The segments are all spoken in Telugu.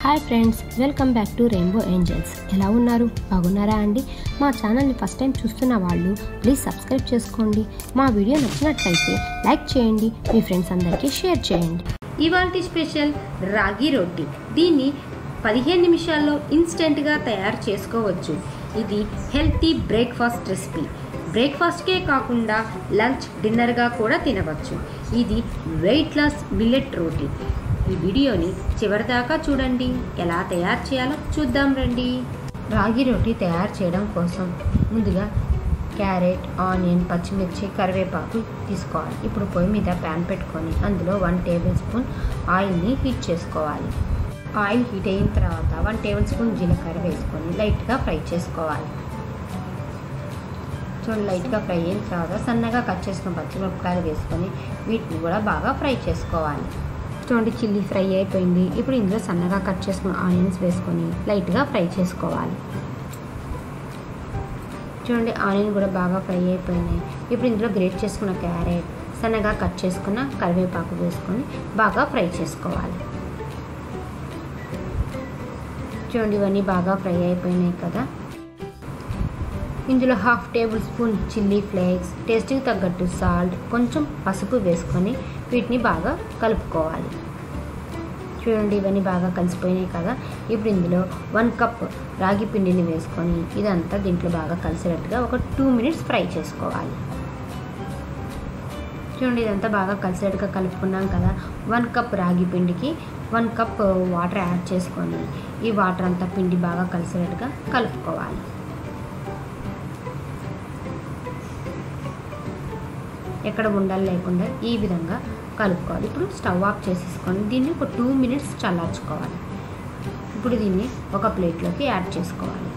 hi friends welcome back to rainbow angels ఎలా ఉన్నారు బాగున్నారా అండి మా ఛానల్ని ఫస్ట్ టైం చూస్తున్న వాళ్ళు ప్లీజ్ సబ్స్క్రైబ్ చేసుకోండి మా వీడియో నచ్చినట్లయితే లైక్ చేయండి మీ ఫ్రెండ్స్ అందరికీ షేర్ చేయండి ఇవాల్టి స్పెషల్ రాగి రొట్టి దీన్ని పదిహేను నిమిషాల్లో ఇన్స్టెంట్గా తయారు చేసుకోవచ్చు ఇది హెల్తీ బ్రేక్ఫాస్ట్ రెసిపీ బ్రేక్ఫాస్ట్కే కాకుండా లంచ్ డిన్నర్గా కూడా తినవచ్చు ఇది వెయిట్ లాస్ మిల్లెట్ రోటీ ఈ వీడియోని చివరిదాకా చూడండి ఎలా తయారు చేయాలో చూద్దాం రండి రాగి రోటీ తయారు చేయడం కోసం ముందుగా క్యారెట్ ఆనియన్ పచ్చిమిర్చి కరివేపాకు తీసుకోవాలి ఇప్పుడు పొయ్యి మీద ప్యాన్ పెట్టుకొని అందులో వన్ టేబుల్ స్పూన్ ఆయిల్ని హీట్ చేసుకోవాలి ఆయిల్ హీట్ అయిన తర్వాత వన్ టేబుల్ స్పూన్ జీలకర్ర వేసుకొని లైట్గా ఫ్రై చేసుకోవాలి చూడండి లైట్గా ఫ్రై అయిన తర్వాత సన్నగా కట్ చేసుకున్న పచ్చిమిరపకాయలు వేసుకొని వీటిని కూడా బాగా ఫ్రై చేసుకోవాలి చూడండి చిల్లీ ఫ్రై అయిపోయింది ఇప్పుడు ఇందులో సన్నగా కట్ చేసుకున్న ఆనియన్స్ వేసుకొని లైట్గా ఫ్రై చేసుకోవాలి చూడండి ఆనియన్ కూడా బాగా ఫ్రై అయిపోయినాయి ఇప్పుడు ఇందులో గ్రేట్ చేసుకున్న క్యారెట్ సన్నగా కట్ చేసుకున్న కరివేపాకు వేసుకొని బాగా ఫ్రై చేసుకోవాలి చూడండి ఇవన్నీ బాగా ఫ్రై అయిపోయినాయి కదా ఇందులో half tablespoon chilli flakes టేస్ట్కి తగ్గట్టు సాల్ట్ కొంచెం పసుపు వేసుకొని వీటిని బాగా కలుపుకోవాలి చూడండి ఇవన్నీ బాగా కలిసిపోయినాయి కదా ఇప్పుడు ఇందులో వన్ కప్ రాగి పిండిని వేసుకొని ఇదంతా దీంట్లో బాగా కలిసేటట్టుగా ఒక టూ మినిట్స్ ఫ్రై చేసుకోవాలి చూడండి ఇదంతా బాగా కలిసేట్టుగా కలుపుకున్నాం కదా వన్ కప్ రాగి పిండికి వన్ కప్ వాటర్ యాడ్ చేసుకొని ఈ వాటర్ అంతా పిండి బాగా కలిసేట్టుగా కలుపుకోవాలి ఎక్కడ ఉండాలి లేకుండా ఈ విధంగా కలుపుకోవాలి ఇప్పుడు స్టవ్ ఆఫ్ చేసేసుకొని దీన్ని ఒక టూ మినిట్స్ చల్లార్చుకోవాలి ఇప్పుడు దీన్ని ఒక ప్లేట్లోకి యాడ్ చేసుకోవాలి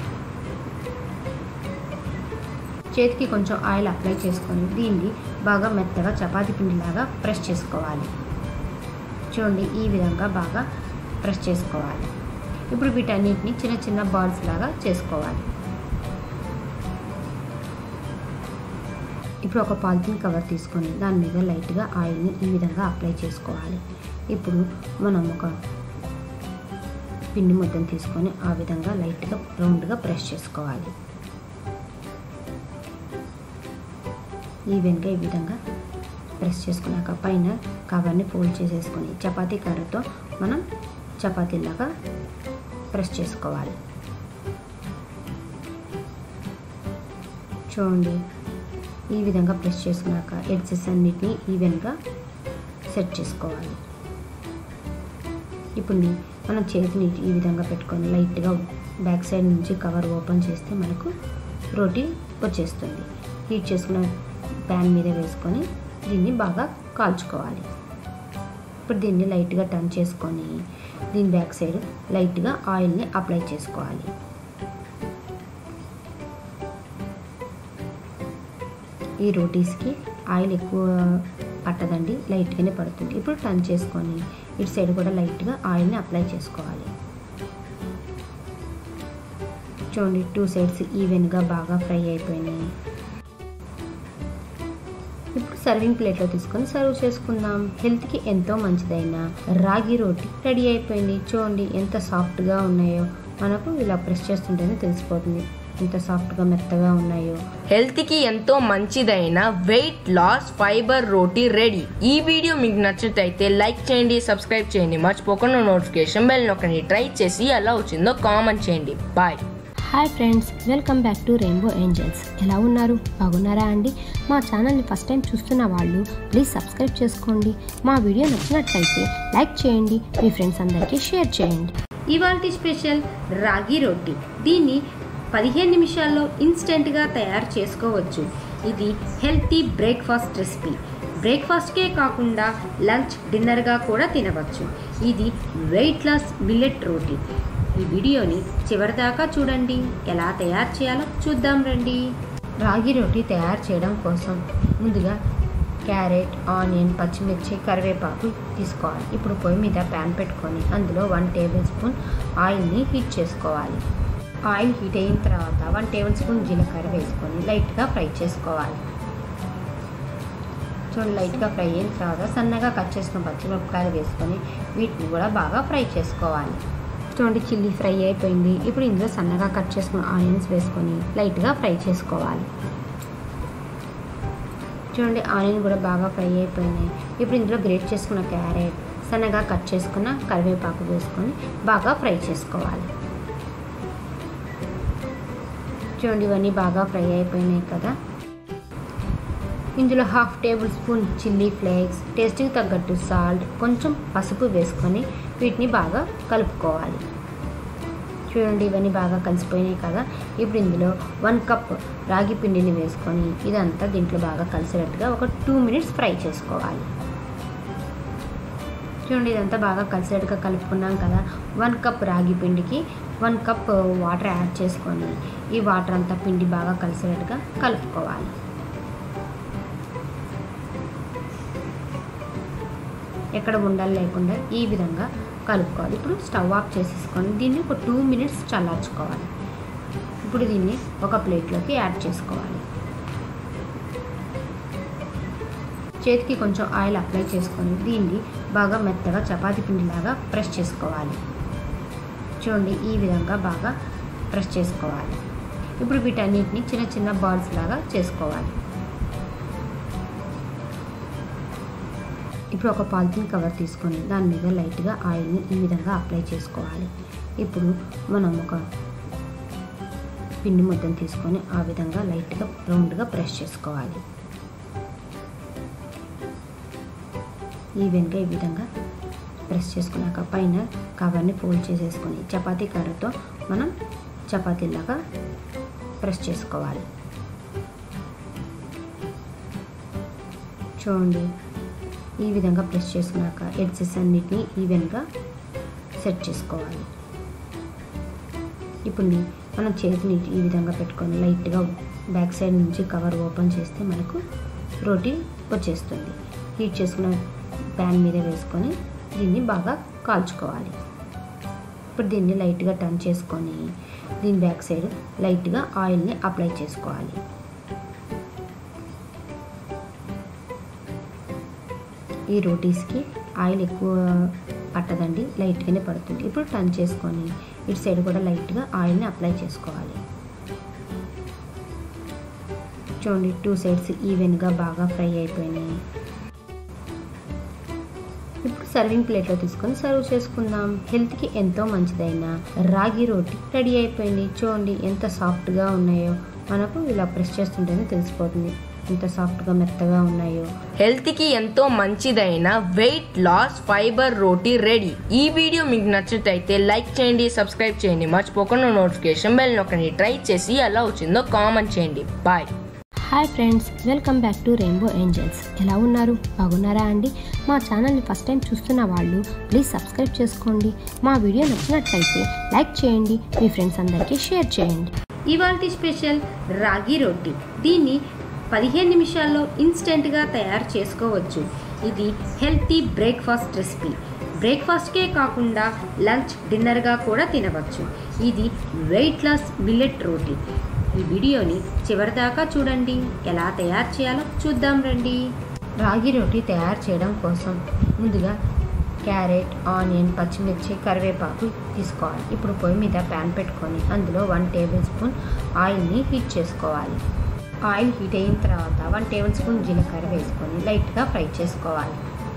చేతికి కొంచెం ఆయిల్ అప్లై చేసుకొని దీన్ని బాగా మెత్తగా చపాతీ పిండిలాగా ప్రెస్ చేసుకోవాలి చూడండి ఈ విధంగా బాగా ప్రెస్ చేసుకోవాలి ఇప్పుడు వీటన్నిటిని చిన్న చిన్న బాల్స్ లాగా చేసుకోవాలి ఇప్పుడు ఒక పాలిథిన్ కవర్ తీసుకొని దాని మీద లైట్గా ఆయిల్ని ఈ విధంగా అప్లై చేసుకోవాలి ఇప్పుడు మనం ఒక పిండి ముద్దను తీసుకొని ఆ విధంగా లైట్గా రౌండ్గా ప్రెస్ చేసుకోవాలి ఈవెన్గా ఈ విధంగా ప్రెస్ చేసుకున్నాక పైన కవర్ని ఫోల్డ్ చేసేసుకొని చపాతీ కర్రతో మనం చపాతీలాగా ప్రెస్ చేసుకోవాలి చూడండి ఈ విధంగా ప్రెస్ చేసుకున్నాక ఎడ్జెస్ అన్నిటిని ఈవెన్గా సెట్ చేసుకోవాలి ఇప్పుడు మనం చేతిని ఈ విధంగా పెట్టుకొని లైట్గా బ్యాక్ సైడ్ నుంచి కవర్ ఓపెన్ చేస్తే మనకు రోటీ వచ్చేస్తుంది హీట్ చేసుకున్న ప్యాన్ మీద వేసుకొని దీన్ని బాగా కాల్చుకోవాలి ఇప్పుడు దీన్ని లైట్గా టర్న్ చేసుకొని దీని బ్యాక్ సైడ్ లైట్గా ఆయిల్ని అప్లై చేసుకోవాలి ఈ రోటీస్కి ఆయిల్ ఎక్కువ పట్టదండి లైట్గానే పడుతుంది ఇప్పుడు టర్న్ చేసుకొని ఇటు సైడ్ కూడా లైట్గా ఆయిల్ని అప్లై చేసుకోవాలి చూడండి టూ సైడ్స్ ఈవెన్గా బాగా ఫ్రై అయిపోయినాయి ఇప్పుడు సర్వింగ్ ప్లేట్లో తీసుకొని సర్వ్ చేసుకుందాం హెల్త్కి ఎంతో మంచిదైన రాగి రోటీ రెడీ అయిపోయింది చూడండి ఎంత సాఫ్ట్గా ఉన్నాయో మనకు ఇలా ప్రెస్ చేస్తుంటేనే తెలిసిపోతుంది ఎంత సాఫ్ట్గా మెత్తగా ఉన్నాయో హెల్త్కి ఎంతో మంచిదైన వెయిట్ లాస్ ఫైబర్ రోటీ రెడీ ఈ వీడియో మీకు నచ్చినట్లయితే లైక్ చేయండి సబ్స్క్రైబ్ చేయండి మర్చిపోకుండా నోటిఫికేషన్ బెల్ నొక్కండి ట్రై చేసి ఎలా వచ్చిందో కామెంట్ చేయండి bye hi friends welcome back to rainbow angels ఎలా ఉన్నారు బాగున్నారా అండి మా ఛానల్ని ఫస్ట్ టైం చూస్తున్న వాళ్ళు ప్లీజ్ సబ్స్క్రైబ్ చేసుకోండి మా వీడియో నచ్చినట్లయితే లైక్ చేయండి మీ ఫ్రెండ్స్ అందరికీ షేర్ చేయండి ఇవాల్టి స్పెషల్ రాగి రొట్టి దీన్ని పదిహేను నిమిషాల్లో ఇన్స్టెంట్గా తయారు చేసుకోవచ్చు ఇది హెల్తీ బ్రేక్ఫాస్ట్ రెసిపీ బ్రేక్ఫాస్ట్కే కాకుండా లంచ్ డిన్నర్గా కూడా తినవచ్చు ఇది వెయిట్ లాస్ మిల్లెట్ రోటీ ఈ వీడియోని చివరిదాకా చూడండి ఎలా తయారు చేయాలో చూద్దాం రండి రాగి రోటీ తయారు చేయడం కోసం ముందుగా క్యారెట్ ఆనియన్ పచ్చిమిర్చి కరివేపాకు తీసుకోవాలి ఇప్పుడు పొయ్యి మీద ప్యాన్ పెట్టుకొని అందులో వన్ టేబుల్ స్పూన్ ఆయిల్ని హీట్ చేసుకోవాలి ఆయిల్ హీట్ అయిన తర్వాత వన్ టేబుల్ స్పూన్ జీలకర్ర వేసుకొని లైట్గా ఫ్రై చేసుకోవాలి చూడండి లైట్గా ఫ్రై అయిన తర్వాత సన్నగా కట్ చేసుకున్న పచ్చిమిరపకాయలు వేసుకొని వీటిని కూడా బాగా ఫ్రై చేసుకోవాలి చూడండి చిల్లీ ఫ్రై అయిపోయింది ఇప్పుడు ఇందులో సన్నగా కట్ చేసుకున్న ఆనియన్స్ వేసుకొని లైట్గా ఫ్రై చేసుకోవాలి చూడండి ఆనియన్ కూడా బాగా ఫ్రై అయిపోయినాయి ఇప్పుడు ఇందులో గ్రేట్ చేసుకున్న క్యారెట్ సన్నగా కట్ చేసుకున్న కరివేపాకు వేసుకొని బాగా ఫ్రై చేసుకోవాలి చూడండి ఇవన్నీ బాగా ఫ్రై అయిపోయినాయి కదా ఇందులో half tablespoon chilli flakes టేస్ట్కి తగ్గట్టు సాల్ట్ కొంచెం పసుపు వేసుకొని వీటిని బాగా కలుపుకోవాలి చూడండి ఇవన్నీ బాగా కలిసిపోయినాయి కదా ఇప్పుడు ఇందులో వన్ కప్ రాగి పిండిని వేసుకొని ఇదంతా దీంట్లో బాగా కలిసేటట్టుగా ఒక టూ మినిట్స్ ఫ్రై చేసుకోవాలి చూడండి ఇదంతా బాగా కలిసేట్టుగా కలుపుకున్నాం కదా వన్ కప్ రాగి పిండికి వన్ కప్ వాటర్ యాడ్ చేసుకొని ఈ వాటర్ అంతా పిండి బాగా కలిసేటట్టుగా కలుపుకోవాలి ఎక్కడ ఉండాలి లేకుండా ఈ విధంగా కలుపుకోవాలి ఇప్పుడు స్టవ్ ఆఫ్ చేసేసుకొని దీన్ని ఒక టూ మినిట్స్ చల్లార్చుకోవాలి ఇప్పుడు దీన్ని ఒక ప్లేట్లోకి యాడ్ చేసుకోవాలి చేతికి కొంచెం ఆయిల్ అప్లై చేసుకొని దీన్ని బాగా మెత్తగా చపాతీ పిండిలాగా ప్రెస్ చేసుకోవాలి చూడండి ఈ విధంగా బాగా ప్రెస్ చేసుకోవాలి ఇప్పుడు వీటన్నిటిని చిన్న చిన్న బాల్స్ లాగా చేసుకోవాలి ఇప్పుడు ఒక పాలిథిన్ కవర్ తీసుకొని దాని మీద లైట్గా ఆయిల్ని ఈ విధంగా అప్లై చేసుకోవాలి ఇప్పుడు మనం ఒక పిండి ముద్దను తీసుకొని ఆ విధంగా లైట్గా రౌండ్గా ప్రెస్ చేసుకోవాలి ఈవెన్గా ఈ విధంగా ప్రెస్ చేసుకున్నాక పైన కవర్ని ఫోల్డ్ చేసేసుకొని చపాతీ కర్రతో మనం చపాతీలాగా ప్రెస్ చేసుకోవాలి చూడండి ఈ విధంగా ప్రెస్ చేసుకున్నాక ఎడ్జెస్ అన్నిటిని ఈవెన్గా సెట్ చేసుకోవాలి ఇప్పుడు మనం చేతిని ఈ విధంగా పెట్టుకొని లైట్గా బ్యాక్ సైడ్ నుంచి కవర్ ఓపెన్ చేస్తే మనకు రోటీ వచ్చేస్తుంది హీట్ చేసుకున్న ప్యాన్ మీద వేసుకొని దీన్ని బాగా కాల్చుకోవాలి ఇప్పుడు దీన్ని లైట్గా టర్న్ చేసుకొని దీని బ్యాక్ సైడ్ లైట్గా ఆయిల్ని అప్లై చేసుకోవాలి ఈ రోటీస్కి ఆయిల్ ఎక్కువ పట్టదండి లైట్గానే పడుతుంది ఇప్పుడు టర్న్ చేసుకొని ఇటు సైడ్ కూడా లైట్గా ఆయిల్ని అప్లై చేసుకోవాలి చూడండి టూ సైడ్స్ ఈవెన్గా బాగా ఫ్రై అయిపోయినాయి ఇప్పుడు సర్వింగ్ ప్లేట్లో తీసుకొని సర్వ్ చేసుకుందాం హెల్త్కి ఎంతో మంచిదైన రాగి రోటీ రెడీ అయిపోయింది చూడండి ఎంత సాఫ్ట్గా ఉన్నాయో మనకు ఇలా ప్రెస్ చేస్తుంటేనే తెలిసిపోతుంది ఎంత సాఫ్ట్గా మెత్తగా ఉన్నాయో హెల్త్కి ఎంతో మంచిదైన వెయిట్ లాస్ ఫైబర్ రోటీ రెడీ ఈ వీడియో మీకు నచ్చినట్టయితే లైక్ చేయండి సబ్స్క్రైబ్ చేయండి మర్చిపోకుండా నోటిఫికేషన్ బెల్ నొక్కండి ట్రై చేసి ఎలా వచ్చిందో కామెంట్ చేయండి bye hi friends welcome back to rainbow angels ఎలా ఉన్నారు బాగున్నారా అండి మా ఛానల్ని ఫస్ట్ టైం చూస్తున్న వాళ్ళు ప్లీజ్ సబ్స్క్రైబ్ చేసుకోండి మా వీడియో నచ్చినట్లయితే లైక్ చేయండి మీ ఫ్రెండ్స్ అందరికీ షేర్ చేయండి ఇవాల్టి స్పెషల్ రాగి రొట్టి దీన్ని పదిహేను నిమిషాల్లో ఇన్స్టెంట్గా తయారు చేసుకోవచ్చు ఇది హెల్తీ బ్రేక్ఫాస్ట్ రెసిపీ బ్రేక్ఫాస్ట్కే కాకుండా లంచ్ డిన్నర్గా కూడా తినవచ్చు ఇది వెయిట్ లాస్ మిల్లెట్ రోటీ ఈ వీడియోని చివరిదాకా చూడండి ఎలా తయారు చేయాలో చూద్దాం రండి రాగి రోటీ తయారు చేయడం కోసం ముందుగా క్యారెట్ ఆనియన్ పచ్చిమిర్చి కరివేపాకు తీసుకోవాలి ఇప్పుడు పొయ్యి మీద ప్యాన్ పెట్టుకొని అందులో వన్ టేబుల్ స్పూన్ ఆయిల్ని హీట్ చేసుకోవాలి ఆయిల్ హీట్ అయిన తర్వాత వన్ టేబుల్ స్పూన్ జీలకర్ర వేసుకొని లైట్గా ఫ్రై చేసుకోవాలి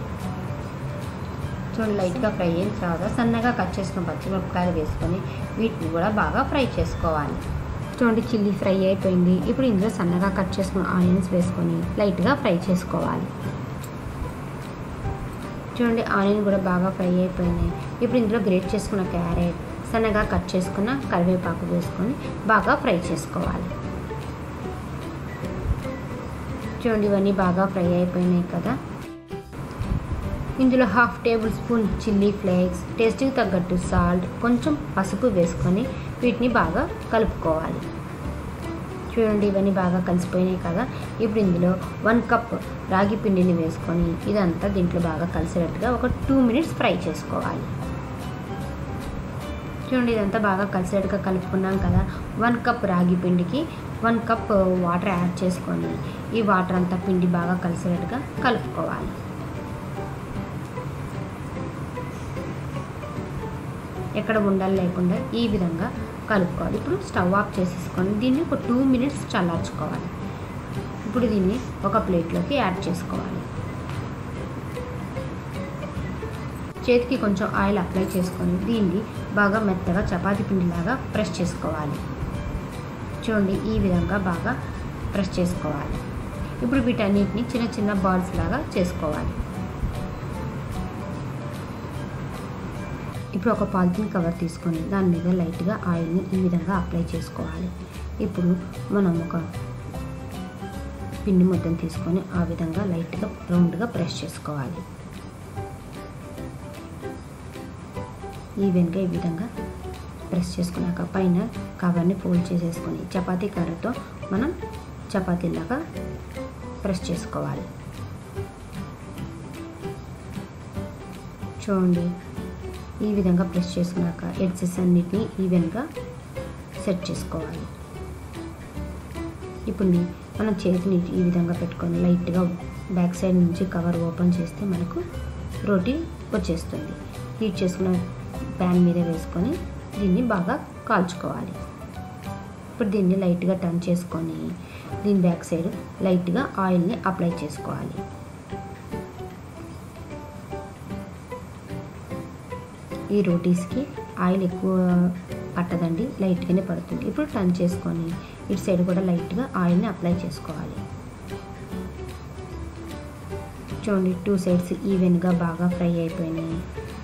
చూడండి లైట్గా ఫ్రై అయిన తర్వాత సన్నగా కట్ చేసుకున్న పచ్చిమిరపకాయలు వేసుకొని వీటిని కూడా బాగా ఫ్రై చేసుకోవాలి చూడండి చిల్లీ ఫ్రై అయిపోయింది ఇప్పుడు ఇందులో సన్నగా కట్ చేసుకున్న ఆనియన్స్ వేసుకొని లైట్గా ఫ్రై చేసుకోవాలి చూడండి ఆనియన్ కూడా బాగా ఫ్రై అయిపోయినాయి ఇప్పుడు ఇందులో గ్రేట్ చేసుకున్న క్యారెట్ సన్నగా కట్ చేసుకున్న కరివేపాకు వేసుకొని బాగా ఫ్రై చేసుకోవాలి చూడండి ఇవన్నీ బాగా ఫ్రై అయిపోయినాయి కదా ఇందులో half tablespoon chilli flakes టేస్ట్కి తగ్గట్టు సాల్ట్ కొంచెం పసుపు వేసుకొని వీటిని బాగా కలుపుకోవాలి చూడండి ఇవన్నీ బాగా కలిసిపోయినాయి కదా ఇప్పుడు ఇందులో వన్ కప్ రాగి పిండిని వేసుకొని ఇదంతా దీంట్లో బాగా కలిసేటట్టుగా ఒక టూ మినిట్స్ ఫ్రై చేసుకోవాలి చూడండి ఇదంతా బాగా కలిసేట్టుగా కలుపుకున్నాం కదా వన్ కప్ రాగి పిండికి వన్ కప్ వాటర్ యాడ్ చేసుకొని ఈ వాటర్ అంతా పిండి బాగా కలిసేటట్టుగా కలుపుకోవాలి ఎక్కడ ఉండాలి లేకుండా ఈ విధంగా కలుపుకోవాలి ఇప్పుడు స్టవ్ ఆఫ్ చేసేసుకొని దీన్ని ఒక టూ మినిట్స్ చల్లార్చుకోవాలి ఇప్పుడు దీన్ని ఒక ప్లేట్లోకి యాడ్ చేసుకోవాలి చేతికి కొంచెం ఆయిల్ అప్లై చేసుకొని దీన్ని బాగా మెత్తగా చపాతీ పిండిలాగా ప్రెస్ చేసుకోవాలి చూడండి ఈ విధంగా బాగా ప్రెస్ చేసుకోవాలి ఇప్పుడు వీటన్నిటిని చిన్న చిన్న బాల్స్ లాగా చేసుకోవాలి ఇప్పుడు ఒక పాలిథిన్ కవర్ తీసుకొని దాని మీద లైట్గా ఆయిల్ని ఈ విధంగా అప్లై చేసుకోవాలి ఇప్పుడు మనం ఒక పిండి ముద్దను తీసుకొని ఆ విధంగా లైట్గా రౌండ్గా ప్రెస్ చేసుకోవాలి ఈవెన్గా ఈ విధంగా ప్రెస్ చేసుకున్నాక పైన కవర్ని ఫోల్డ్ చేసేసుకొని చపాతీ కర్రతో మనం చపాతీలాగా ప్రెస్ చేసుకోవాలి చూడండి ఈ విధంగా ప్రెస్ చేసుకున్నాక ఎడ్జెస్ అన్నిటిని ఈవెన్గా సెట్ చేసుకోవాలి ఇప్పుడు మనం చేతిని ఈ విధంగా పెట్టుకొని లైట్గా బ్యాక్ సైడ్ నుంచి కవర్ ఓపెన్ చేస్తే మనకు రోటీ వచ్చేస్తుంది హీట్ చేసుకున్న ప్యాన్ మీద వేసుకొని దీన్ని బాగా కాల్చుకోవాలి ఇప్పుడు దీన్ని లైట్గా టర్న్ చేసుకొని దీని బ్యాక్ సైడ్ లైట్గా ఆయిల్ని అప్లై చేసుకోవాలి ఈ రోటీస్కి ఆయిల్ ఎక్కువ పట్టదండి లైట్గానే పడుతుంది ఇప్పుడు టర్న్ చేసుకొని ఇటు సైడ్ కూడా లైట్గా ఆయిల్ని అప్లై చేసుకోవాలి చూడండి టూ సైడ్స్ ఈవెన్గా బాగా ఫ్రై అయిపోయినాయి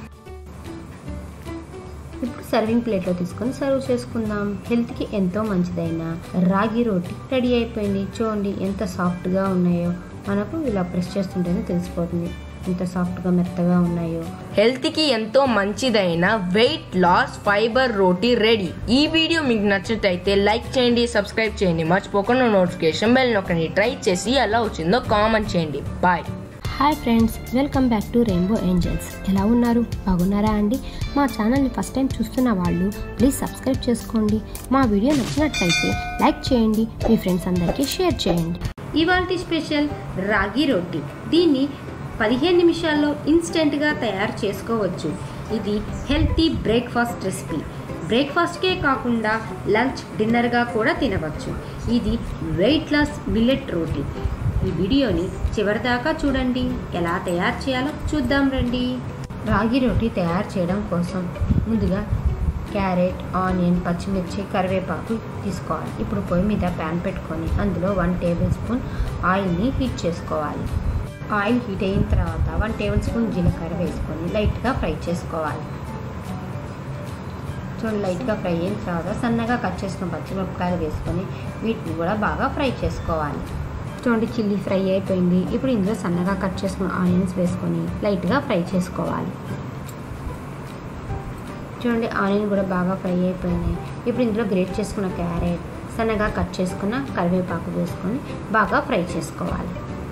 ఇప్పుడు సర్వింగ్ ప్లేట్లో తీసుకొని సర్వ్ చేసుకుందాం హెల్త్కి ఎంతో మంచిదైన రాగి రోటి రెడీ అయిపోయింది చూడండి ఎంత సాఫ్ట్గా ఉన్నాయో మనకు ఇలా ప్రెస్ చేస్తుంటేనే తెలిసిపోతుంది ఎంత సాఫ్ట్గా మెత్తగా ఉన్నాయో హెల్త్కి ఎంతో మంచిదైన వెయిట్ లాస్ ఫైబర్ రోటీ రెడీ ఈ వీడియో మీకు నచ్చినట్టయితే లైక్ చేయండి సబ్స్క్రైబ్ చేయండి మర్చిపోకుండా నోటిఫికేషన్ బెల్ నొక్కండి ట్రై చేసి ఎలా వచ్చిందో కామెంట్ చేయండి bye hi friends welcome back to rainbow angels ఎలా ఉన్నారు బాగున్నారా అండి మా ఛానల్ని ఫస్ట్ టైం చూస్తున్న వాళ్ళు ప్లీజ్ సబ్స్క్రైబ్ చేసుకోండి మా వీడియో నచ్చినట్లయితే లైక్ చేయండి మీ ఫ్రెండ్స్ అందరికీ షేర్ చేయండి ఇవాల్టి స్పెషల్ రాగి రొట్టి దీన్ని పదిహేను నిమిషాల్లో ఇన్స్టెంట్గా తయారు చేసుకోవచ్చు ఇది హెల్తీ బ్రేక్ఫాస్ట్ రెసిపీ బ్రేక్ఫాస్ట్కే కాకుండా లంచ్ డిన్నర్గా కూడా తినవచ్చు ఇది వెయిట్ లాస్ మిల్లెట్ రోటీ ఈ వీడియోని చివరిదాకా చూడండి ఎలా తయారు చేయాలో చూద్దాం రండి రాగి రోటీ తయారు చేయడం కోసం ముందుగా క్యారెట్ ఆనియన్ పచ్చిమిర్చి కరివేపాకు తీసుకోవాలి ఇప్పుడు పొయ్యి మీద ప్యాన్ పెట్టుకొని అందులో వన్ టేబుల్ స్పూన్ ఆయిల్ని హీట్ చేసుకోవాలి ఆయిల్ హీట్ అయిన తర్వాత వన్ టేబుల్ స్పూన్ జీలకర్ర వేసుకొని లైట్గా ఫ్రై చేసుకోవాలి చూడండి లైట్గా ఫ్రై అయిన తర్వాత సన్నగా కట్ చేసుకున్న పచ్చిమిరపకాయలు వేసుకొని వీటిని కూడా బాగా ఫ్రై చేసుకోవాలి చూడండి చిల్లీ ఫ్రై అయిపోయింది ఇప్పుడు ఇందులో సన్నగా కట్ చేసుకున్న ఆనియన్స్ వేసుకొని లైట్గా ఫ్రై చేసుకోవాలి చూడండి ఆనియన్ కూడా బాగా ఫ్రై అయిపోయినాయి ఇప్పుడు ఇందులో గ్రేట్ చేసుకున్న క్యారెట్ సన్నగా కట్ చేసుకున్న కరివేపాకు వేసుకొని బాగా ఫ్రై చేసుకోవాలి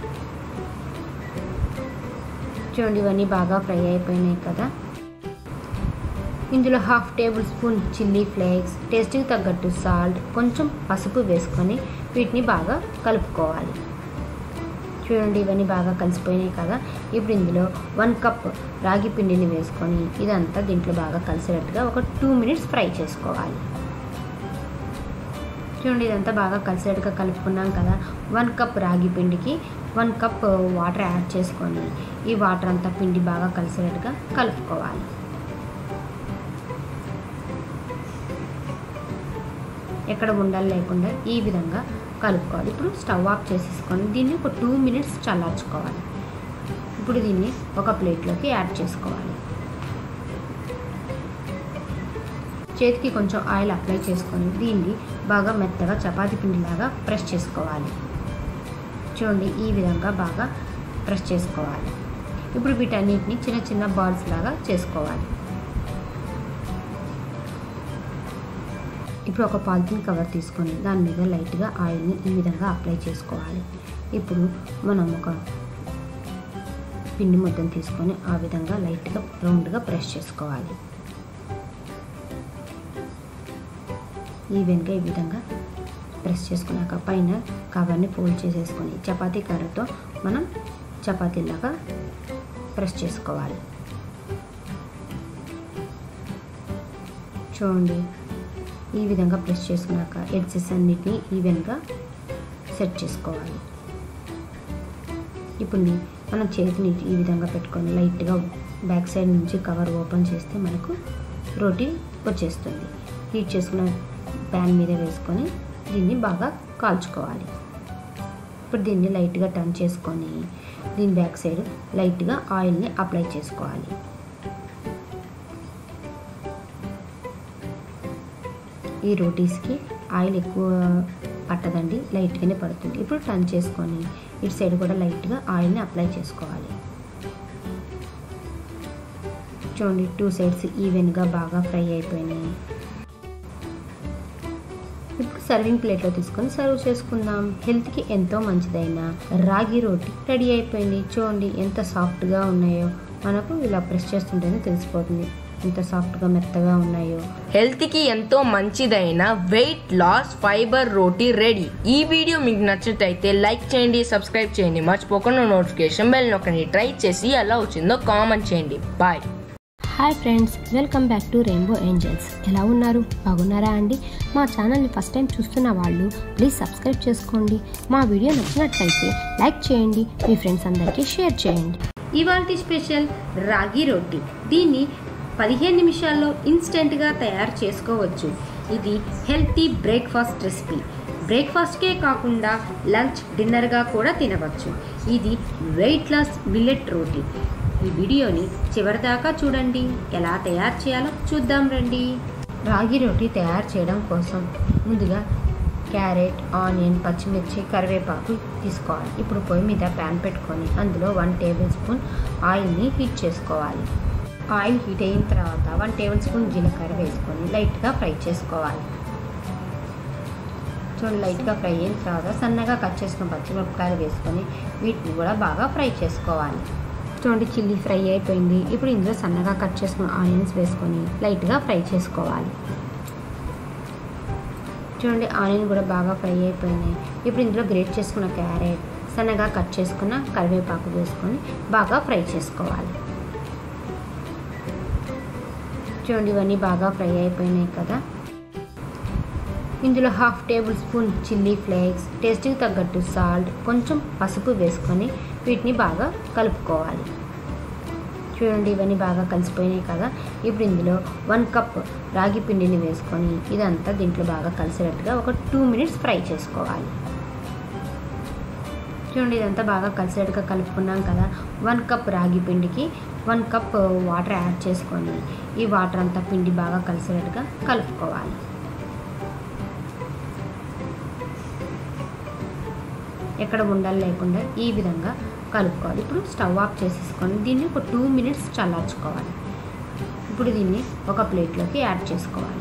చూడండి ఇవన్నీ బాగా ఫ్రై అయిపోయినాయి కదా ఇందులో half tablespoon chilli flakes టేస్ట్కి తగ్గట్టు సాల్ట్ కొంచెం పసుపు వేసుకొని వీటిని బాగా కలుపుకోవాలి చూడండి ఇవన్నీ బాగా కలిసిపోయినాయి కదా ఇప్పుడు ఇందులో వన్ కప్ రాగి పిండిని వేసుకొని ఇదంతా దీంట్లో బాగా కలిసేటట్టుగా ఒక టూ మినిట్స్ ఫ్రై చేసుకోవాలి చూడండి ఇదంతా బాగా కలిసేట్టుగా కలుపుకున్నాం కదా వన్ కప్ రాగి పిండికి వన్ కప్ వాటర్ యాడ్ చేసుకొని ఈ వాటర్ అంతా పిండి బాగా కలిసేటట్టుగా కలుపుకోవాలి ఎక్కడ ఉండాలి లేకుండా ఈ విధంగా కలుపుకోవాలి ఇప్పుడు స్టవ్ ఆఫ్ చేసేసుకొని దీన్ని ఒక టూ మినిట్స్ చల్లార్చుకోవాలి ఇప్పుడు దీన్ని ఒక ప్లేట్లోకి యాడ్ చేసుకోవాలి చేతికి కొంచెం ఆయిల్ అప్లై చేసుకొని దీన్ని బాగా మెత్తగా చపాతీ పిండిలాగా ప్రెస్ చేసుకోవాలి చూడండి ఈ విధంగా బాగా ప్రెస్ చేసుకోవాలి ఇప్పుడు వీటన్నిటిని చిన్న చిన్న బాల్స్ లాగా చేసుకోవాలి ఇప్పుడు ఒక పాలిథిన్ కవర్ తీసుకొని దాని మీద లైట్గా ఆయిల్ని ఈ విధంగా అప్లై చేసుకోవాలి ఇప్పుడు మనం ఒక పిండి ముద్దను తీసుకొని ఆ విధంగా లైట్గా రౌండ్గా ప్రెస్ చేసుకోవాలి ఈవెన్గా ఈ విధంగా ప్రెస్ చేసుకున్నాక పైన కవర్ని ఫోల్డ్ చేసేసుకొని చపాతీ కర్రతో మనం చపాతీలాగా ప్రెస్ చేసుకోవాలి చూడండి ఈ విధంగా ప్రెస్ చేసుకున్నాక ఎడ్జెస్ అన్నిటిని ఈవెన్గా సెట్ చేసుకోవాలి ఇప్పుడు ని- మనం చేతిని ఈ విధంగా పెట్టుకొని లైట్గా బ్యాక్ సైడ్ నుంచి కవర్ ఓపెన్ చేస్తే మనకు రోటీ వచ్చేస్తుంది హీట్ చేసుకున్న ప్యాన్ మీద వేసుకొని దీన్ని బాగా కాల్చుకోవాలి ఇప్పుడు దీన్ని లైట్గా టర్న్ చేసుకొని దీని బ్యాక్ సైడ్ లైట్గా ఆయిల్ని అప్లై చేసుకోవాలి ఈ రోటీస్కి ఆయిల్ ఎక్కువ పట్టదండి లైట్గానే పడుతుంది ఇప్పుడు టర్న్ చేసుకొని ఇటు సైడ్ కూడా లైట్గా ఆయిల్ని అప్లై చేసుకోవాలి చూడండి టూ సైడ్స్ ఈవెన్గా బాగా ఫ్రై అయిపోయినాయి ఇప్పుడు సర్వింగ్ ప్లేట్లో తీసుకొని సర్వ్ చేసుకుందాం హెల్త్కి ఎంతో మంచిదైన రాగి రోటి రెడీ అయిపోయింది చూడండి ఎంత సాఫ్ట్గా ఉన్నాయో మనకు ఇలా ప్రెస్ చేస్తుంటేనే తెలిసిపోతుంది ఎంత సాఫ్ట్గా మెత్తగా ఉన్నాయో హెల్త్కి ఎంతో మంచిదైన వెయిట్ లాస్ ఫైబర్ రోటీ రెడీ ఈ వీడియో మీకు నచ్చినట్టయితే లైక్ చేయండి సబ్స్క్రైబ్ చేయండి మర్చిపోకుండా నోటిఫికేషన్ బెల్ నొక్కండి ట్రై చేసి ఎలా వచ్చిందో కామెంట్ చేయండి bye hi friends welcome back to rainbow angels ఎలా ఉన్నారు బాగున్నారా అండి మా ఛానల్ని ఫస్ట్ టైం చూస్తున్న వాళ్ళు ప్లీజ్ సబ్స్క్రైబ్ చేసుకోండి మా వీడియో నచ్చినట్లయితే లైక్ చేయండి మీ ఫ్రెండ్స్ అందరికీ షేర్ చేయండి ఇవాల్టి స్పెషల్ రాగి రొట్టి దీన్ని పదిహేను నిమిషాల్లో ఇన్స్టెంట్గా తయారు చేసుకోవచ్చు ఇది హెల్తీ బ్రేక్ఫాస్ట్ రెసిపీ బ్రేక్ఫాస్ట్కే కాకుండా లంచ్ డిన్నర్గా కూడా తినవచ్చు ఇది వెయిట్ లాస్ మిల్లెట్ రోటీ ఈ వీడియోని చివరిదాకా చూడండి ఎలా తయారు చేయాలో చూద్దాం రండి రాగి రోటీ తయారు చేయడం కోసం ముందుగా క్యారెట్ ఆనియన్ పచ్చిమిర్చి కరివేపాకు తీసుకోవాలి ఇప్పుడు పొయ్యి మీద ప్యాన్ పెట్టుకొని అందులో వన్ టేబుల్ స్పూన్ ఆయిల్ని హీట్ చేసుకోవాలి ఆయిల్ హీట్ అయిన తర్వాత వన్ టేబుల్ స్పూన్ జీలకర్ర వేసుకొని లైట్గా ఫ్రై చేసుకోవాలి చూడండి లైట్గా ఫ్రై అయిన తర్వాత సన్నగా కట్ చేసుకున్న పచ్చిమిరపకాయలు వేసుకొని వీటిని కూడా బాగా ఫ్రై చేసుకోవాలి చూడండి చిల్లీ ఫ్రై అయిపోయింది ఇప్పుడు ఇందులో సన్నగా కట్ చేసుకున్న ఆనియన్స్ వేసుకొని లైట్గా ఫ్రై చేసుకోవాలి చూడండి ఆనియన్ కూడా బాగా ఫ్రై అయిపోయినాయి ఇప్పుడు ఇందులో గ్రేట్ చేసుకున్న క్యారెట్ సన్నగా కట్ చేసుకున్న కరివేపాకు వేసుకొని బాగా ఫ్రై చేసుకోవాలి చూడండి ఇవన్నీ బాగా ఫ్రై అయిపోయినాయి కదా ఇందులో half tablespoon chilli flakes టేస్ట్కి తగ్గట్టు సాల్ట్ కొంచెం పసుపు వేసుకొని వీటిని బాగా కలుపుకోవాలి చూడండి ఇవన్నీ బాగా కలిసిపోయినాయి కదా ఇప్పుడు ఇందులో వన్ కప్ రాగి పిండిని వేసుకొని ఇదంతా దీంట్లో బాగా కలిసేటట్టుగా ఒక టూ మినిట్స్ ఫ్రై చేసుకోవాలి చూడండి ఇదంతా బాగా కలిసేట్టుగా కలుపుకున్నాం కదా వన్ కప్ రాగి పిండికి వన్ కప్ వాటర్ యాడ్ చేసుకొని ఈ వాటర్ అంతా పిండి బాగా కలిసేటట్టుగా కలుపుకోవాలి ఎక్కడ ఉండాలి లేకుండా ఈ విధంగా కలుపుకోవాలి ఇప్పుడు స్టవ్ ఆఫ్ చేసేసుకొని దీన్ని ఒక టూ మినిట్స్ చల్లార్చుకోవాలి ఇప్పుడు దీన్ని ఒక ప్లేట్లోకి యాడ్ చేసుకోవాలి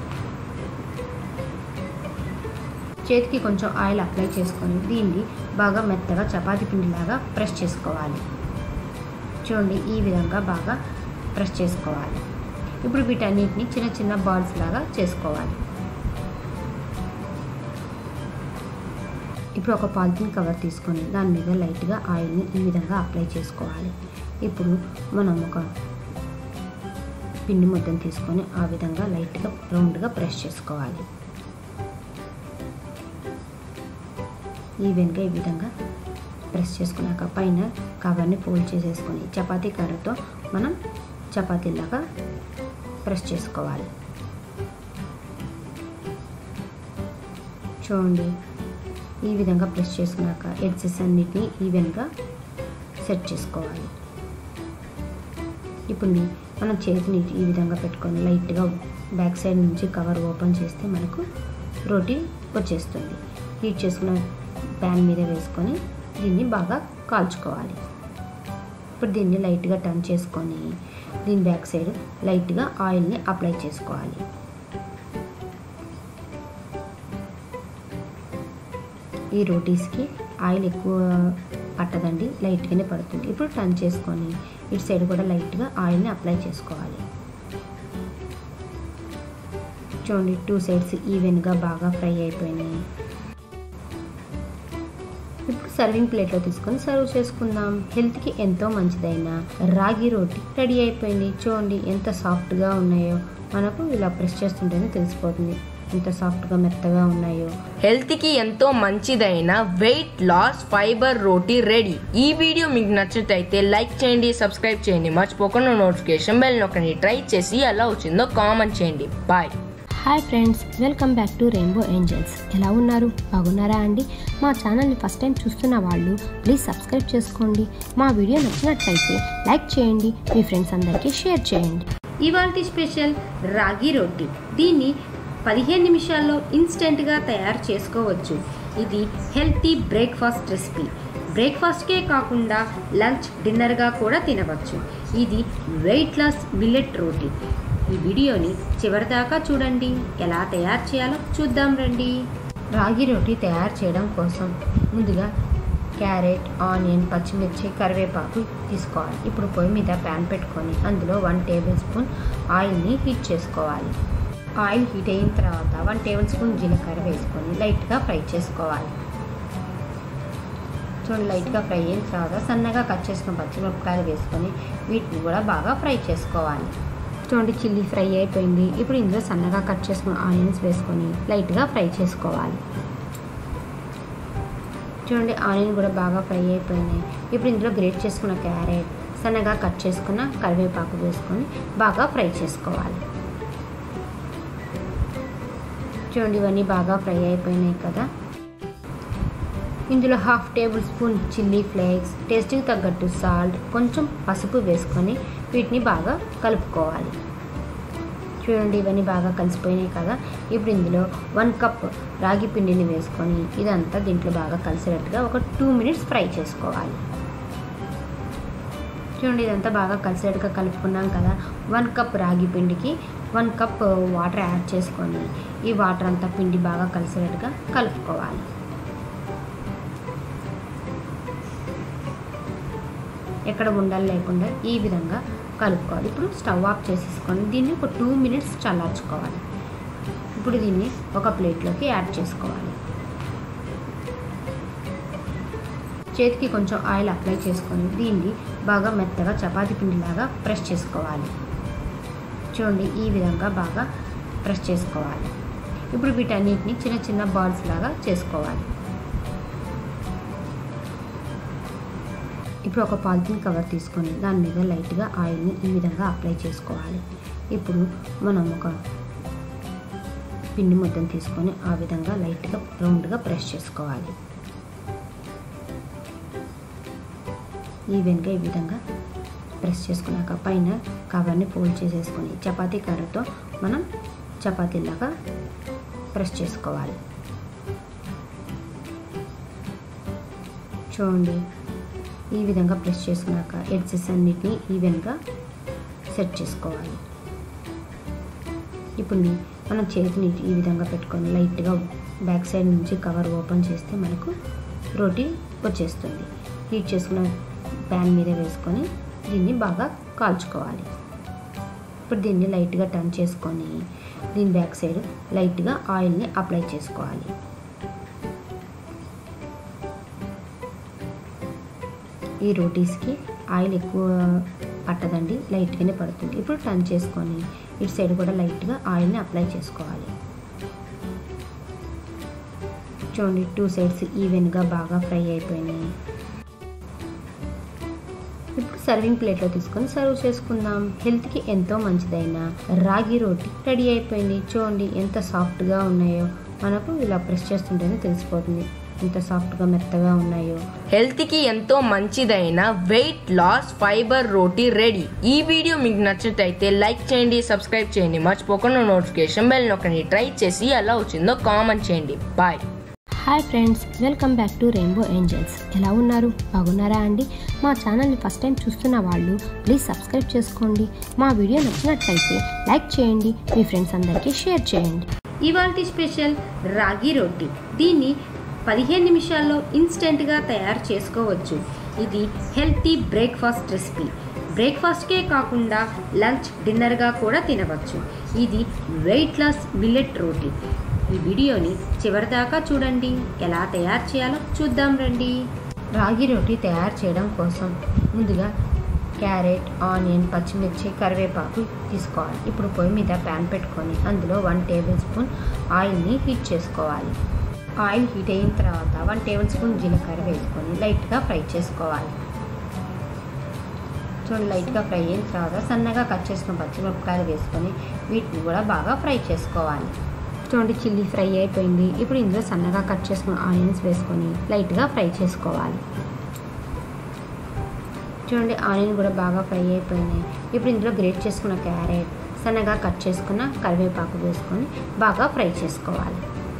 చేతికి కొంచెం ఆయిల్ అప్లై చేసుకొని దీన్ని బాగా మెత్తగా చపాతీ పిండిలాగా ప్రెస్ చేసుకోవాలి చూడండి ఈ విధంగా బాగా ప్రెస్ చేసుకోవాలి ఇప్పుడు వీటన్నిటిని చిన్న చిన్న బాల్స్ లాగా చేసుకోవాలి ఇప్పుడు ఒక పాలిథిన్ కవర్ తీసుకొని దాని మీద లైట్గా ఆయిల్ని ఈ విధంగా అప్లై చేసుకోవాలి ఇప్పుడు మనం ఒక పిండి ముద్దను తీసుకొని ఆ విధంగా లైట్గా రౌండ్గా ప్రెస్ చేసుకోవాలి ఈవెన్గా ఈ విధంగా ప్రెస్ చేసుకున్నాక పైన కవర్ని ఫోల్డ్ చేసేసుకొని చపాతీ కర్రతో మనం చపాతీలాగా ప్రెస్ చేసుకోవాలి చూడండి ఈ విధంగా ప్రెస్ చేసుకున్నాక ఎడ్జెస్ అన్నిటిని ఈవెన్గా సెట్ చేసుకోవాలి ఇప్పుడు ని- మనం చేతిని ఈ విధంగా పెట్టుకొని లైట్గా బ్యాక్ సైడ్ నుంచి కవర్ ఓపెన్ చేస్తే మనకు రోటీ వచ్చేస్తుంది హీట్ చేసుకున్న ప్యాన్ మీద వేసుకొని దీన్ని బాగా కాల్చుకోవాలి ఇప్పుడు దీన్ని లైట్గా టర్న్ చేసుకొని దీని బ్యాక్ సైడ్ లైట్గా ఆయిల్ని అప్లై చేసుకోవాలి ఈ రోటీస్కి ఆయిల్ ఎక్కువ పట్టదండి లైట్గానే పడుతుంది ఇప్పుడు టర్న్ చేసుకొని ఇటు సైడ్ కూడా లైట్గా ఆయిల్ని అప్లై చేసుకోవాలి చూడండి టూ సైడ్స్ ఈవెన్గా బాగా ఫ్రై అయిపోయినాయి ఇప్పుడు సర్వింగ్ ప్లేట్లో తీసుకొని సర్వ్ చేసుకుందాం హెల్త్కి ఎంతో మంచిదైన రాగి రోటి రెడీ అయిపోయింది చూడండి ఎంత సాఫ్ట్గా ఉన్నాయో మనకు ఇలా ప్రెస్ చేస్తుంటేనే తెలిసిపోతుంది ఎంత సాఫ్ట్గా మెత్తగా ఉన్నాయో హెల్త్కి ఎంతో మంచిదైన వెయిట్ లాస్ ఫైబర్ రోటీ రెడీ ఈ వీడియో మీకు నచ్చినట్టయితే లైక్ చేయండి సబ్స్క్రైబ్ చేయండి మర్చిపోకుండా నోటిఫికేషన్ బెల్ నొక్కండి ట్రై చేసి ఎలా వచ్చిందో కామెంట్ చేయండి bye hi friends welcome back to rainbow angels ఎలా ఉన్నారు బాగున్నారా అండి మా ఛానల్ని ఫస్ట్ టైం చూస్తున్న వాళ్ళు ప్లీజ్ సబ్స్క్రైబ్ చేసుకోండి మా వీడియో నచ్చినట్లయితే లైక్ చేయండి మీ ఫ్రెండ్స్ అందరికీ షేర్ చేయండి ఇవాల్టి స్పెషల్ రాగి రొట్టి దీన్ని పదిహేను నిమిషాల్లో ఇన్స్టెంట్గా తయారు చేసుకోవచ్చు ఇది హెల్తీ బ్రేక్ఫాస్ట్ రెసిపీ బ్రేక్ఫాస్ట్కే కాకుండా లంచ్ డిన్నర్గా కూడా తినవచ్చు ఇది వెయిట్ లాస్ మిల్లెట్ రోటీ ఈ వీడియోని చివరిదాకా చూడండి ఎలా తయారు చేయాలో చూద్దాం రండి రాగి రోటీ తయారు చేయడం కోసం ముందుగా క్యారెట్ ఆనియన్ పచ్చిమిర్చి కరివేపాకు తీసుకోవాలి ఇప్పుడు పొయ్యి మీద ప్యాన్ పెట్టుకొని అందులో వన్ టేబుల్ స్పూన్ ఆయిల్ని హీట్ చేసుకోవాలి ఆయిల్ హీట్ అయిన తర్వాత వన్ టేబుల్ స్పూన్ జీలకర్ర వేసుకొని లైట్గా ఫ్రై చేసుకోవాలి చూడండి లైట్గా ఫ్రై అయిన తర్వాత సన్నగా కట్ చేసుకున్న పచ్చిమిరపకాయలు వేసుకొని వీటిని కూడా బాగా ఫ్రై చేసుకోవాలి చూడండి చిల్లీ ఫ్రై అయిపోయింది ఇప్పుడు ఇందులో సన్నగా కట్ చేసుకున్న ఆనియన్స్ వేసుకొని లైట్గా ఫ్రై చేసుకోవాలి చూడండి ఆనియన్ కూడా బాగా ఫ్రై అయిపోయినాయి ఇప్పుడు ఇందులో గ్రేట్ చేసుకున్న క్యారెట్ సన్నగా కట్ చేసుకున్న కరివేపాకు వేసుకొని బాగా ఫ్రై చేసుకోవాలి చూడండి ఇవన్నీ బాగా ఫ్రై అయిపోయినాయి కదా ఇందులో half tablespoon chilli flakes టేస్ట్కి తగ్గట్టు సాల్ట్ కొంచెం పసుపు వేసుకొని వీటిని బాగా కలుపుకోవాలి చూడండి ఇవన్నీ బాగా కలిసిపోయినాయి కదా ఇప్పుడు ఇందులో వన్ కప్ రాగి పిండిని వేసుకొని ఇదంతా దీంట్లో బాగా కలిసేటట్టుగా ఒక టూ మినిట్స్ ఫ్రై చేసుకోవాలి చూడండి ఇదంతా బాగా కలిసేట్టుగా కలుపుకున్నాం కదా వన్ కప్ రాగి పిండికి వన్ కప్ వాటర్ యాడ్ చేసుకొని ఈ వాటర్ అంతా పిండి బాగా కలిసేటట్టుగా కలుపుకోవాలి ఎక్కడ ఉండాలి లేకుండా ఈ విధంగా కలుపుకోవాలి ఇప్పుడు స్టవ్ ఆఫ్ చేసేసుకొని దీన్ని ఒక టూ మినిట్స్ చల్లార్చుకోవాలి ఇప్పుడు దీన్ని ఒక ప్లేట్లోకి యాడ్ చేసుకోవాలి చేతికి కొంచెం ఆయిల్ అప్లై చేసుకొని దీన్ని బాగా మెత్తగా చపాతీ పిండిలాగా ప్రెస్ చేసుకోవాలి చూడండి ఈ విధంగా బాగా ప్రెస్ చేసుకోవాలి ఇప్పుడు వీటన్నిటిని చిన్న చిన్న బాల్స్ లాగా చేసుకోవాలి ఇప్పుడు ఒక పాలిథిన్ కవర్ తీసుకొని దాని మీద లైట్గా ఆయిల్ని ఈ విధంగా అప్లై చేసుకోవాలి ఇప్పుడు మనం ఒక పిండి ముద్దను తీసుకొని ఆ విధంగా లైట్గా రౌండ్గా ప్రెస్ చేసుకోవాలి ఈవెన్గా ఈ విధంగా ప్రెస్ చేసుకున్నాక పైన కవర్ని ఫోల్డ్ చేసేసుకొని చపాతీ కర్రతో మనం చపాతీలాగా ప్రెస్ చేసుకోవాలి చూడండి ఈ విధంగా ప్రెస్ చేసుకున్నాక ఎడ్జెస్ అన్నిటిని ఈవెన్గా సెట్ చేసుకోవాలి ఇప్పుడు మనం చేతిని ఈ విధంగా పెట్టుకొని లైట్గా బ్యాక్ సైడ్ నుంచి కవర్ ఓపెన్ చేస్తే మనకు రోటీ వచ్చేస్తుంది హీట్ చేసుకున్న ప్యాన్ మీద వేసుకొని దీన్ని బాగా కాల్చుకోవాలి ఇప్పుడు దీన్ని లైట్గా టర్న్ చేసుకొని దీని బ్యాక్ సైడ్ లైట్గా ఆయిల్ని అప్లై చేసుకోవాలి ఈ రోటీస్కి ఆయిల్ ఎక్కువ పట్టదండి లైట్గానే పడుతుంది ఇప్పుడు టర్న్ చేసుకొని ఇటు సైడ్ కూడా లైట్గా ఆయిల్ని అప్లై చేసుకోవాలి చూడండి టూ సైడ్స్ ఈవెన్గా బాగా ఫ్రై అయిపోయినాయి ఇప్పుడు సర్వింగ్ ప్లేట్లో తీసుకొని సర్వ్ చేసుకుందాం హెల్త్కి ఎంతో మంచిదైన రాగి రోటీ రెడీ అయిపోయింది చూడండి ఎంత సాఫ్ట్గా ఉన్నాయో మనకు ఇలా ప్రెస్ చేస్తుంటేనే తెలిసిపోతుంది ఎంత సాఫ్ట్గా మెత్తగా ఉన్నాయో హెల్త్కి ఎంతో మంచిదైన వెయిట్ లాస్ ఫైబర్ రోటీ రెడీ ఈ వీడియో మీకు నచ్చినట్టయితే లైక్ చేయండి సబ్స్క్రైబ్ చేయండి మర్చిపోకుండా నోటిఫికేషన్ బెల్ నొక్కండి ట్రై చేసి ఎలా వచ్చిందో కామెంట్ చేయండి bye hi friends welcome back to rainbow angels ఎలా ఉన్నారు బాగున్నారా అండి మా ఛానల్ని ఫస్ట్ టైం చూస్తున్న వాళ్ళు ప్లీజ్ సబ్స్క్రైబ్ చేసుకోండి మా వీడియో నచ్చినట్లయితే లైక్ చేయండి మీ ఫ్రెండ్స్ అందరికీ షేర్ చేయండి ఇవాల్టి స్పెషల్ రాగి రొట్టి దీన్ని పదిహేను నిమిషాల్లో ఇన్స్టెంట్గా తయారు చేసుకోవచ్చు ఇది హెల్తీ బ్రేక్ఫాస్ట్ రెసిపీ బ్రేక్ఫాస్ట్కే కాకుండా లంచ్ డిన్నర్గా కూడా తినవచ్చు ఇది వెయిట్ లాస్ మిల్లెట్ రోటీ ఈ వీడియోని చివరిదాకా చూడండి ఎలా తయారు చేయాలో చూద్దాం రండి రాగి రోటీ తయారు చేయడం కోసం ముందుగా క్యారెట్ ఆనియన్ పచ్చిమిర్చి కరివేపాకు తీసుకోవాలి ఇప్పుడు పొయ్యి మీద ప్యాన్ పెట్టుకొని అందులో వన్ టేబుల్ స్పూన్ ఆయిల్ని హీట్ చేసుకోవాలి ఆయిల్ హీట్ అయిన తర్వాత వన్ టేబుల్ స్పూన్ జీలకర్ర వేసుకొని లైట్గా ఫ్రై చేసుకోవాలి చూడండి లైట్గా ఫ్రై అయిన తర్వాత సన్నగా కట్ చేసుకున్న పచ్చిమిరపకాయలు వేసుకొని వీటిని కూడా బాగా ఫ్రై చేసుకోవాలి చూడండి చిల్లీ ఫ్రై అయిపోయింది ఇప్పుడు ఇందులో సన్నగా కట్ చేసుకున్న ఆనియన్స్ వేసుకొని లైట్గా ఫ్రై చేసుకోవాలి చూడండి ఆనియన్ కూడా బాగా ఫ్రై అయిపోయినాయి ఇప్పుడు ఇందులో గ్రేట్ చేసుకున్న క్యారెట్ సన్నగా కట్ చేసుకున్న కరివేపాకు వేసుకొని బాగా ఫ్రై చేసుకోవాలి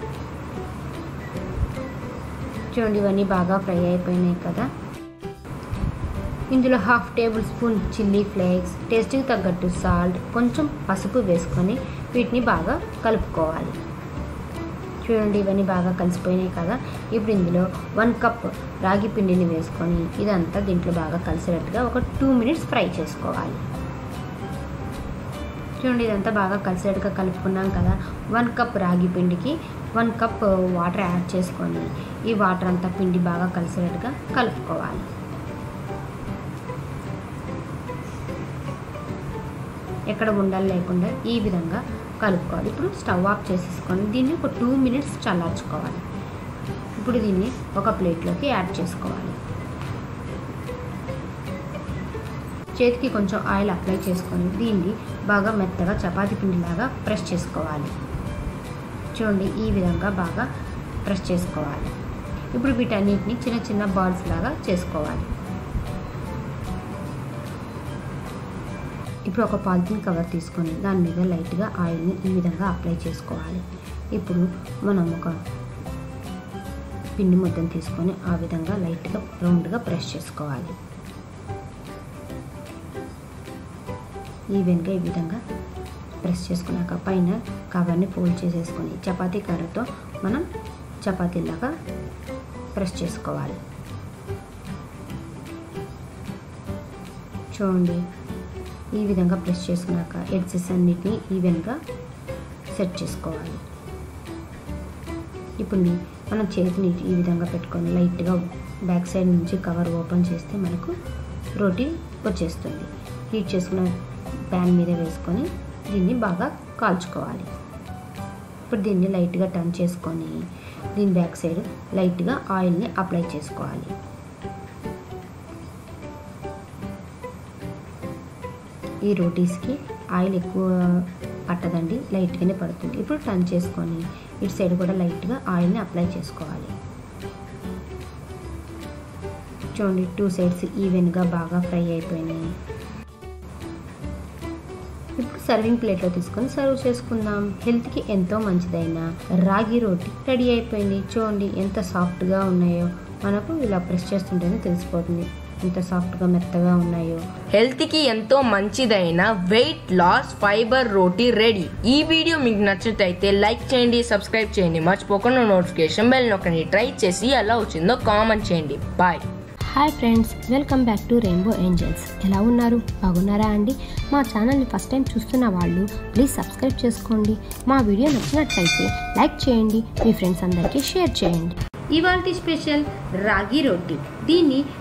చూడండి ఇవన్నీ బాగా ఫ్రై అయిపోయినాయి కదా ఇందులో half tablespoon chilli flakes టేస్ట్కి తగ్గట్టు సాల్ట్ కొంచెం పసుపు వేసుకొని వీటిని బాగా కలుపుకోవాలి చూడండి ఇవన్నీ బాగా కలిసిపోయినాయి కదా ఇప్పుడు ఇందులో వన్ కప్ రాగి పిండిని వేసుకొని ఇదంతా దీంట్లో బాగా కలిసేటట్టుగా ఒక టూ మినిట్స్ ఫ్రై చేసుకోవాలి చూడండి ఇదంతా బాగా కలిసేట్టుగా కలుపుకున్నాం కదా వన్ కప్ రాగి పిండికి వన్ కప్ వాటర్ యాడ్ చేసుకొని ఈ వాటర్ అంతా పిండి బాగా కలిసేటట్టుగా కలుపుకోవాలి ఎక్కడ ఉండాలి లేకుండా ఈ విధంగా కలుపుకోవాలి ఇప్పుడు స్టవ్ ఆఫ్ చేసేసుకొని దీన్ని ఒక టూ మినిట్స్ చల్లార్చుకోవాలి ఇప్పుడు దీన్ని ఒక ప్లేట్లోకి యాడ్ చేసుకోవాలి చేతికి కొంచెం ఆయిల్ అప్లై చేసుకొని దీన్ని బాగా మెత్తగా చపాతీ పిండిలాగా ప్రెస్ చేసుకోవాలి చూడండి ఈ విధంగా బాగా ప్రెస్ చేసుకోవాలి ఇప్పుడు వీటన్నిటిని చిన్న చిన్న బాల్స్ లాగా చేసుకోవాలి ఇప్పుడు ఒక పాలిథిన్ కవర్ తీసుకొని దాని మీద లైట్గా ఆయిల్ని ఈ విధంగా అప్లై చేసుకోవాలి ఇప్పుడు మనం ఒక పిండి ముద్దను తీసుకొని ఆ విధంగా లైట్గా రౌండ్గా ప్రెస్ చేసుకోవాలి ఈవెన్గా ఈ విధంగా ప్రెస్ చేసుకున్నాక పైన కవర్ని ఫోల్డ్ చేసేసుకొని చపాతీ కర్రతో మనం చపాతీలాగా ప్రెస్ చేసుకోవాలి చూడండి ఈ విధంగా ప్రెస్ చేసుకున్నాక ఎడ్జెస్ అన్నిటిని ఈవెన్గా సెట్ చేసుకోవాలి ఇప్పుడు మనం చేతిని ఈ విధంగా పెట్టుకొని లైట్గా బ్యాక్ సైడ్ నుంచి కవర్ ఓపెన్ చేస్తే మనకు రోటీ వచ్చేస్తుంది హీట్ చేసుకున్న ప్యాన్ మీద వేసుకొని దీన్ని బాగా కాల్చుకోవాలి ఇప్పుడు దీన్ని లైట్గా టర్న్ చేసుకొని దీని బ్యాక్ సైడ్ లైట్గా ఆయిల్ని అప్లై చేసుకోవాలి ఈ రోటీస్కి ఆయిల్ ఎక్కువ పట్టదండి లైట్గానే పడుతుంది ఇప్పుడు టర్న్ చేసుకొని ఇటు సైడ్ కూడా లైట్గా ఆయిల్ని అప్లై చేసుకోవాలి చూడండి టూ సైడ్స్ ఈవెన్గా బాగా ఫ్రై అయిపోయినాయి ఇప్పుడు సర్వింగ్ ప్లేట్లో తీసుకొని సర్వ్ చేసుకుందాం హెల్త్కి ఎంతో మంచిదైన రాగి రోటి రెడీ అయిపోయింది చూడండి ఎంత సాఫ్ట్గా ఉన్నాయో మనకు ఇలా ప్రెస్ చేస్తుంటేనే తెలిసిపోతుంది ఎంత సాఫ్ట్గా మెత్తగా ఉన్నాయో హెల్త్కి ఎంతో మంచిదైన వెయిట్ లాస్ ఫైబర్ రోటీ రెడీ ఈ వీడియో మీకు నచ్చినట్లయితే లైక్ చేయండి సబ్స్క్రైబ్ చేయండి మర్చిపోకుండా నోటిఫికేషన్ బెల్ నొక్కండి ట్రై చేసి ఎలా వచ్చిందో కామెంట్ చేయండి bye hi friends welcome back to rainbow angels ఎలా ఉన్నారు బాగున్నారా అండి మా ఛానల్ని ఫస్ట్ టైం చూస్తున్న వాళ్ళు ప్లీజ్ సబ్స్క్రైబ్ చేసుకోండి మా వీడియో నచ్చినట్లయితే లైక్ చేయండి మీ ఫ్రెండ్స్ అందరికీ షేర్ చేయండి ఇవాల్టి స్పెషల్ రాగి రొట్టి దీన్ని